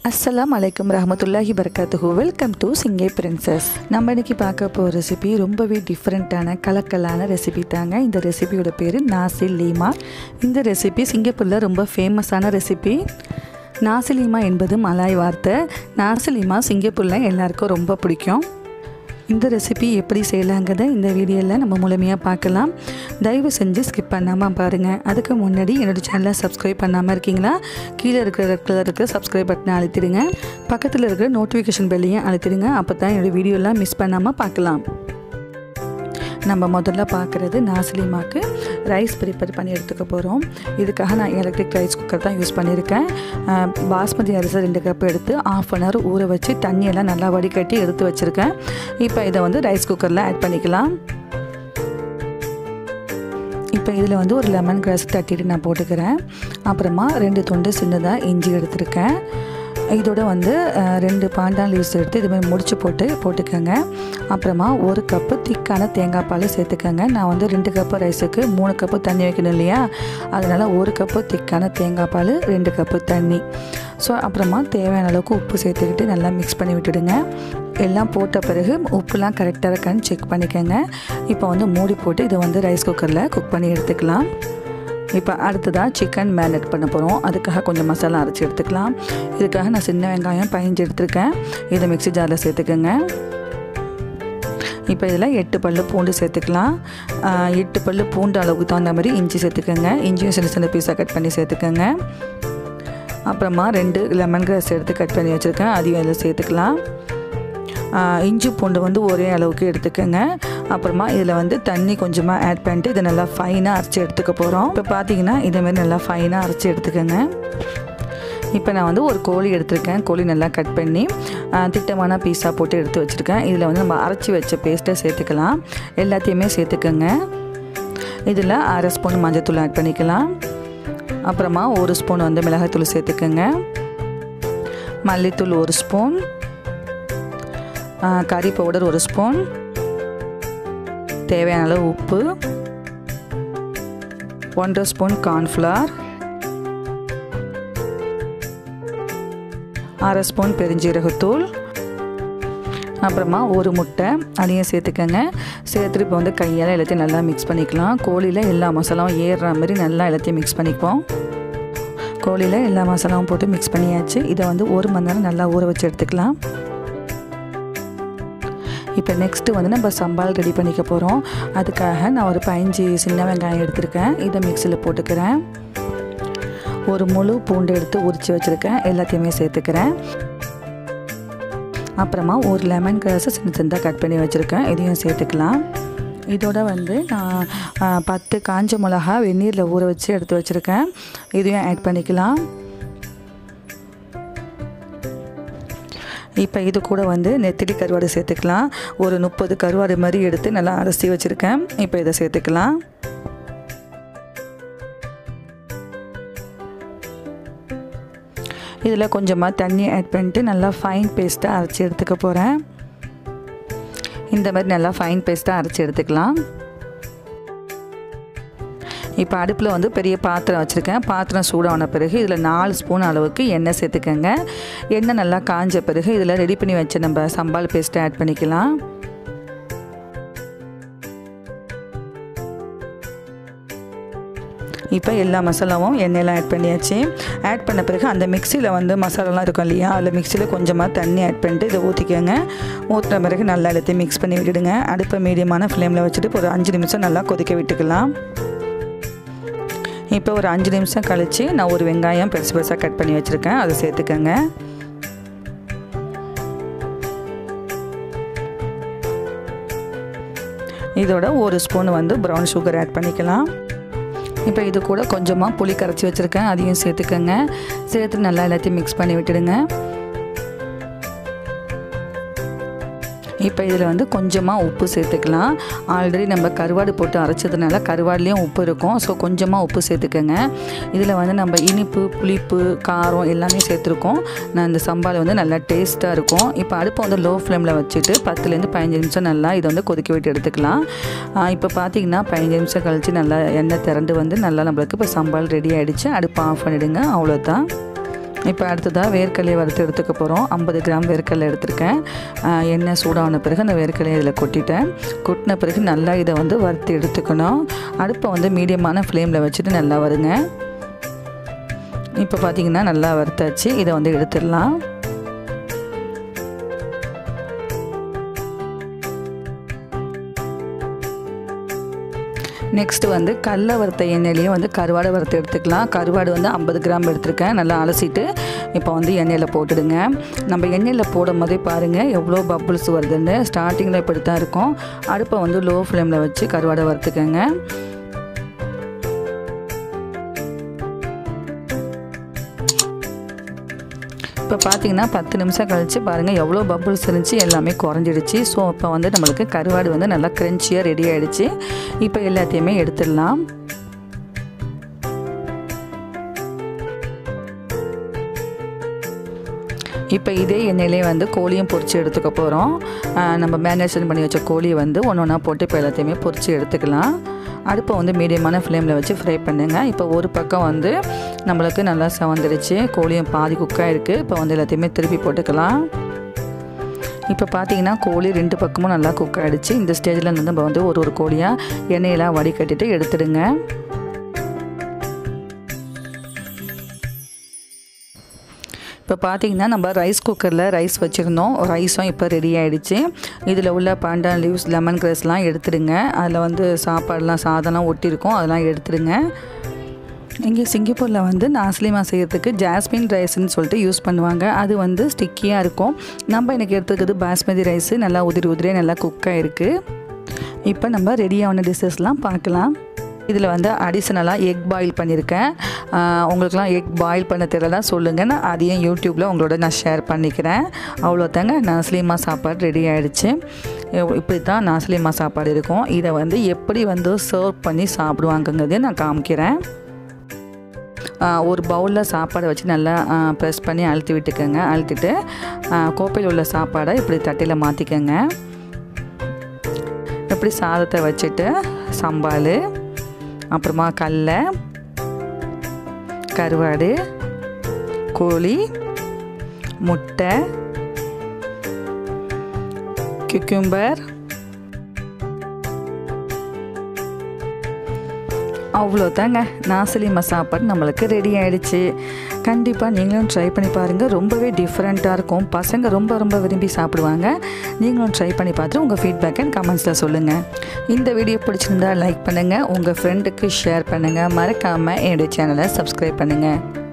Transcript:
அஸ்ஸலாம் அலைக்கும் ரஹமத்துல்லாஹி பரகாத்துஹு வெல்கம் டு சிங்கே பிரின்சஸ் நம்ம இன்னைக்கு பார்க்க போகிற ரெசிபி ரொம்பவே டிஃப்ரெண்ட்டான கலக்கலான ரெசிபி தாங்க இந்த ரெசிபியோட பேர் நாசி லீமா இந்த ரெசிபி சிங்கப்பூரில் ரொம்ப ஃபேமஸான ரெசிபி நாசிலீமா என்பது மலாய் வார்த்தை நாசிலீமா சிங்கப்பூரில் எல்லாருக்கும் ரொம்ப பிடிக்கும் இந்த ரெசிபி எப்படி செய்யலாங்கிறத இந்த வீடியோவில் நம்ம முழுமையாக பார்க்கலாம் தயவு செஞ்சு ஸ்கிப் பண்ணாமல் பாருங்கள் அதுக்கு முன்னாடி என்னோடய சேனலை சப்ஸ்கிரைப் பண்ணாமல் இருக்கீங்களா கீழே இருக்கிற ரெட் கலர் இருக்கிற சப்ஸ்கிரைப் பட்டனை அழுத்திடுங்க பக்கத்தில் இருக்கிற நோட்டிஃபிகேஷன் பெல்லையும் அழுத்திடுங்க அப்போ தான் என்னோடய வீடியோலாம் மிஸ் பண்ணாமல் பார்க்கலாம் நம்ம முதல்ல பார்க்குறது நாசிலிமாக்கு ரைஸ் ப்ரிப்பேர் பண்ணி எடுத்துக்க போகிறோம் இதுக்காக நான் எலக்ட்ரிக் ரைஸ் குக்கர் தான் யூஸ் பண்ணியிருக்கேன் அஹ், பாஸ்மதி அரிசி ரெண்டு கப் எடுத்து ஆஃப் அன் ஹவர் ஊற வச்சு தண்ணியெல்லாம் நல்லா வடிகட்டி எடுத்து வச்சுருக்கேன் இப்போ இதை வந்து ரைஸ் குக்கரில் ஆட் பண்ணிக்கலாம் இப்போ இதில் வந்து ஒரு லெமன் கிராஸ் தட்டிட்டு நான் போட்டுக்கிறேன் அப்புறமா ரெண்டு துண்டு சின்னதாக இஞ்சி எடுத்திருக்கேன் இதோட வந்து அஹ், ரெண்டு பாண்டான் லீவ்ஸ் எடுத்து இது மாதிரி முடிச்சு போட்டு போட்டுக்கோங்க அப்புறமா ஒரு கப்பு திக்கான தேங்காய் பால் சேர்த்துக்கோங்க நான் வந்து ரெண்டு கப்பு ரைஸுக்கு மூணு கப்பு தண்ணி வைக்கணும் இல்லையா அதனால் ஒரு கப்பு திக்கான தேங்காய் பால் ரெண்டு கப்பு தண்ணி ஸோ அப்புறமா தேவையான அளவுக்கு உப்பு சேர்த்துக்கிட்டு நல்லா மிக்ஸ் பண்ணி விட்டுடுங்க எல்லாம் போட்ட பிறகு உப்புலாம் கரெக்டாக இருக்கான்னு செக் பண்ணிக்கோங்க இப்போ வந்து மூடி போட்டு இதை வந்து ரைஸ் குக்கரில் குக் பண்ணி எடுத்துக்கலாம் இப்போ அடுத்ததாக சிக்கன் மேரினேட் பண்ண போகிறோம் அதுக்காக கொஞ்சம் மசாலா அரைச்சி எடுத்துக்கலாம் இதுக்காக நான் சின்ன வெங்காயம் பயஞ்சு எடுத்திருக்கேன் இதை மிக்ஸி ஜாரில் சேர்த்துக்கோங்க இப்போ இதில் எட்டு பல்லு பூண்டு சேர்த்துக்கலாம் ஆஹ் எட்டு பல்லு பூண்டு அளவுக்கு தகுந்த மாதிரி இஞ்சி சேர்த்துக்கோங்க இஞ்சியும் சின்ன சின்ன பீஸாக கட் பண்ணி சேர்த்துக்கோங்க அப்புறமா ரெண்டு லெமன் கிராஸ் எடுத்து கட் பண்ணி வச்சுருக்கேன் அதையும் இதில் சேர்த்துக்கலாம் ஆஹ் இஞ்சி பூண்டு வந்து ஒரே அளவுக்கு எடுத்துக்கோங்க அப்புறமா இதில் வந்து தண்ணி கொஞ்சமாக ஆட் பண்ணிட்டு இதை நல்லா ஃபைனாக அரைச்சி எடுத்துக்க போகிறோம் இப்போ பார்த்தீங்கன்னா இதேமாரி நல்லா ஃபைனாக அரைச்சி எடுத்துக்கோங்க இப்போ நான் வந்து ஒரு கோழி எடுத்திருக்கேன் கோழி நல்லா கட் பண்ணி ஆஹ், திட்டமான பீஸாக போட்டு எடுத்து வச்சுருக்கேன் இதில் வந்து நம்ம அரைச்சி வச்ச பேஸ்ட்டை சேர்த்துக்கலாம் எல்லாத்தையுமே சேர்த்துக்கோங்க இதில் அரை ஸ்பூன் மஞ்சத்தூள் ஆட் பண்ணிக்கலாம் அப்புறமா ஒரு ஸ்பூன் வந்து மிளகாய்த்தூள் சேர்த்துக்கோங்க மல்லித்தூள் ஒரு ஸ்பூன் கறி பவுடர் ஒரு ஸ்பூன் தேவையான அளவு உப்பு ஒன்றரை ஸ்பூன் கார்ன்ஃப்ளவர் அரை ஸ்பூன் பெருஞ்சீரகத்தூள் அப்புறமா ஒரு முட்டை அதையும் சேர்த்துக்கோங்க சேர்த்துட்டு இப்போ வந்து கையால் எல்லாத்தையும் நல்லா மிக்ஸ் பண்ணிக்கலாம் கோழியில் எல்லா மசாலாவும் ஏறுற மாதிரி நல்லா எல்லாத்தையும் மிக்ஸ் பண்ணிப்போம் கோழியில் எல்லா மசாலாவும் போட்டு மிக்ஸ் பண்ணியாச்சு இதை வந்து ஒரு மணி நேரம் நல்லா ஊற வச்சு எடுத்துக்கலாம் இப்போ நெக்ஸ்ட்டு வந்து நம்ம சம்பால் ரெடி பண்ணிக்க போகிறோம் அதுக்காக நான் ஒரு பதினஞ்சு சின்ன வெங்காயம் எடுத்திருக்கேன் இதை மிக்சியில் போட்டுக்கிறேன் ஒரு முழு பூண்டு எடுத்து உரித்து வச்சுருக்கேன் எல்லாத்தையுமே சேர்த்துக்கிறேன் அப்புறமா ஒரு லெமன் கிராஸை சின்ன சின்னதாக கட் பண்ணி வச்சுருக்கேன் இதையும் சேர்த்துக்கலாம் இதோட வந்து நான் ஆ, பத்து காஞ்ச மிளகா வெந்நீரில் ஊற வச்சு எடுத்து வச்சுருக்கேன் இதையும் ஆட் பண்ணிக்கலாம் இப்போ இது கூட வந்து நெத்திலி கருவாடு சேர்த்துக்கலாம் ஒரு முப்பது கருவாடு மாதிரி எடுத்து நல்லா அலசி வச்சுருக்கேன் இப்போ இதை சேர்த்துக்கலாம் இதில் கொஞ்சமாக தண்ணி ஆட் பண்ணிட்டு நல்லா ஃபைன் பேஸ்ட்டாக அரைச்சி எடுத்துக்க போகிறேன் இந்த மாதிரி நல்லா ஃபைன் பேஸ்ட்டாக அரைச்சி எடுத்துக்கலாம் இப்போ அடுப்பில் வந்து பெரிய பாத்திரம் வச்சுருக்கேன் பாத்திரம் சூடான பிறகு இதில் நாலு ஸ்பூன் அளவுக்கு எண்ணெய் சேர்த்துக்கோங்க எண்ணெய் நல்லா காஞ்ச பிறகு இதில் ரெடி பண்ணி வச்ச நம்ம சம்பால் பேஸ்ட்டை ஆட் பண்ணிக்கலாம் இப்போ எல்லா மசாலாவும் எண்ணெயில் ஆட் பண்ணியாச்சு ஆட் பண்ண பிறகு அந்த மிக்சியில் வந்து மசாலாலாம் இருக்கும் இல்லையா அதில் மிக்சியில் கொஞ்சமாக தண்ணி ஆட் பண்ணிட்டு இதை ஊற்றிக்கோங்க ஊற்றின பிறகு நல்லா எல்லாத்தையும் மிக்ஸ் பண்ணி விட்டுடுங்க அடுப்பை மீடியமான ஃப்ளேமில் வச்சுட்டு ஒரு அஞ்சு நிமிஷம் நல்லா கொதிக்க விட்டுக்கலாம் இப்போ ஒரு அஞ்சு நிமிஷம் கழித்து நான் ஒரு வெங்காயம் பெருசு பெருசாக கட் பண்ணி வச்சுருக்கேன் அதை சேர்த்துக்கோங்க இதோட ஒரு ஸ்பூன் வந்து ப்ரௌன் சுகர் ஆட் பண்ணிக்கலாம் இப்போ இது கூட கொஞ்சமாக புளி கரைச்சி வச்சுருக்கேன் அதையும் சேர்த்துக்கோங்க சேர்த்து நல்லா எல்லாத்தையும் மிக்ஸ் பண்ணி விட்டுடுங்க இப்போ இதில் வந்து கொஞ்சமாக உப்பு சேர்த்துக்கலாம் ஆல்ரெடி நம்ம கருவாடு போட்டு அரைச்சதுனால கருவாடுலேயும் உப்பு இருக்கும் ஸோ கொஞ்சமாக உப்பு சேர்த்துக்கோங்க இதில் வந்து நம்ம இனிப்பு புளிப்பு காரம் எல்லாமே சேர்த்துருக்கோம் நான் இந்த சம்பால் வந்து நல்லா டேஸ்ட்டாக இருக்கும் இப்போ அடுப்பை வந்து லோ ஃப்ளேமில் வச்சுட்டு பத்துலேருந்து பதினஞ்சு நிமிஷம் நல்லா இதை வந்து கொதிக்க விட்டு எடுத்துக்கலாம் ஆஹ் இப்போ பார்த்தீங்கன்னா பதினஞ்சு நிமிஷம் கழித்து நல்லா எண்ணெய் திரண்டு வந்து நல்லா நம்மளுக்கு இப்போ சம்பால் ரெடி ஆகிடுச்சு அடுப்பை ஆஃப் பண்ணிவிடுங்க அவ்வளோதான் இப்போ அடுத்ததாக வேர்க்கடலையை வறுத்து எடுத்துக்க போகிறோம் ஐம்பது கிராம் வேர்க்கடலை எடுத்திருக்கேன் ஆஹ் எண்ணெய் சூடான பிறகு அந்த வேர்க்கடலையை இதில் கொட்டிட்டேன் கொட்டின பிறகு நல்லா இதை வந்து வறுத்து எடுத்துக்கணும் அடுப்பை வந்து மீடியமான ஃப்ளேமில் வச்சுட்டு நல்லா வருங்க இப்போ பார்த்தீங்கன்னா நல்லா வறுத்தாச்சு இதை வந்து எடுத்துடலாம் நெக்ஸ்ட்டு வந்து கடல வறுத்த எண்ணெயிலையும் வந்து கருவாடை வறுத்து எடுத்துக்கலாம் கருவாடு வந்து ஐம்பது கிராம் எடுத்திருக்கேன் நல்லா அலசிட்டு இப்போ வந்து எண்ணெயில் போட்டுடுங்க நம்ம எண்ணெயில் போடும் போதே பாருங்கள் எவ்வளோ பப்புள்ஸ் வருதுன்னு ஸ்டார்டிங்கில் இப்படி தான் இருக்கும் அடுப்பை வந்து லோ ஃப்ளேமில் வச்சு கருவாடை வறுத்துக்கோங்க இப்போ பார்த்தீங்கன்னா பத்து நிமிஷம் கழித்து பாருங்கள் எவ்வளோ பப்புள்ஸ் இருந்துச்சு எல்லாமே குறைஞ்சிடுச்சு ஸோ இப்போ வந்து நம்மளுக்கு கருவாடு வந்து நல்லா க்ரன்ச்சியாக ரெடி ஆகிடுச்சு இப்போ எல்லாத்தையுமே எடுத்துடலாம் இப்போ இதே எண்ணெயிலே வந்து கோழியும் பொரித்து எடுத்துக்க போகிறோம் நம்ம மேரினேஷன் பண்ணி வச்ச கோழியை வந்து ஒன்று ஒன்றா போட்டு இப்போ எல்லாத்தையுமே பொரித்து எடுத்துக்கலாம் அடுப்பை வந்து மீடியமான ஃப்ளேமில் வச்சு ஃப்ரை பண்ணுங்கள் இப்போ ஒரு பக்கம் வந்து நம்மளுக்கு நல்லா சவந்துடுச்சு கோழியும் பாதி குக்காக இருக்குது இப்போ வந்து எல்லாத்தையுமே திருப்பி போட்டுக்கலாம் இப்போ பார்த்தீங்கன்னா கோழி ரெண்டு பக்கமும் நல்லா குக் ஆகிடுச்சு இந்த ஸ்டேஜில் வந்து நம்ம வந்து ஒரு ஒரு கோழியாக எண்ணெயெல்லாம் வடிகட்டிட்டு எடுத்துடுங்க இப்போ பார்த்தீங்கன்னா நம்ம ரைஸ் குக்கரில் ரைஸ் வச்சுருந்தோம் ரைஸும் இப்போ ரெடி ஆகிடுச்சு இதில் உள்ள பாண்டான் லீவ்ஸ் லெமன் கிராஸ்லாம் எடுத்துடுங்க அதில் வந்து சாப்பாடெலாம் சாதம்லாம் ஒட்டியிருக்கும் அதெல்லாம் எடுத்துடுங்க இங்கே சிங்கப்பூரில் வந்து நாஸ்லிமா செய்கிறதுக்கு ஜாஸ்மின் ரைஸ்ன்னு சொல்லிட்டு யூஸ் பண்ணுவாங்க அது வந்து ஸ்டிக்கியாக இருக்கும் நம்ம எனக்கு எடுத்துக்கிறது பாஸ்மதி ரைஸு நல்லா உதிரி உதிரியாக நல்லா குக்காக இருக்குது இப்போ நம்ம ரெடியான டிஷ்ஷஸ்லாம் பார்க்கலாம் இதில் வந்து அடிஷ்னலாக எக் பாயில் பண்ணியிருக்கேன் உங்களுக்குலாம் எக் பாயில் பண்ண தெரியல சொல்லுங்கள் நான் அதையும் யூடியூப்பில் உங்களோட நான் ஷேர் பண்ணிக்கிறேன் அவ்வளோதாங்க நாஸ்லிமா சாப்பாடு ரெடி ஆகிடுச்சு இப்படி தான் நாஸ்லிமா சாப்பாடு இருக்கும் இதை வந்து எப்படி வந்து சர்வ் பண்ணி சாப்பிடுவாங்கங்கிறதையும் நான் காமிக்கிறேன் ஒரு பவுலில் சாப்பாடை வச்சு நல்லா ப்ரெஸ் பண்ணி அழுத்தி விட்டுக்கோங்க அழுத்திட்டு கோப்பையில் உள்ள சாப்பாடை இப்படி தட்டில் மாற்றிக்கோங்க இப்படி சாதத்தை வச்சுட்டு சம்பால் அப்புறமா கடல கருவாடு கோழி முட்டை குக்கும்பர் அவ்வளோதாங்க நாசலிமா சாப்பாடு நம்மளுக்கு ரெடி ஆகிடுச்சு கண்டிப்பாக நீங்களும் ட்ரை பண்ணி பாருங்கள் ரொம்பவே டிஃப்ரெண்ட்டாக இருக்கும் பசங்க ரொம்ப ரொம்ப விரும்பி சாப்பிடுவாங்க நீங்களும் ட்ரை பண்ணி பார்த்துட்டு உங்கள் ஃபீட்பேக் அண்ட் கமெண்ட்ஸில் சொல்லுங்கள் இந்த வீடியோ பிடிச்சிருந்தா லைக் பண்ணுங்கள் உங்கள் ஃப்ரெண்டுக்கு ஷேர் பண்ணுங்கள் மறக்காமல் என்னுடைய சேனலை சப்ஸ்கிரைப் பண்ணுங்கள்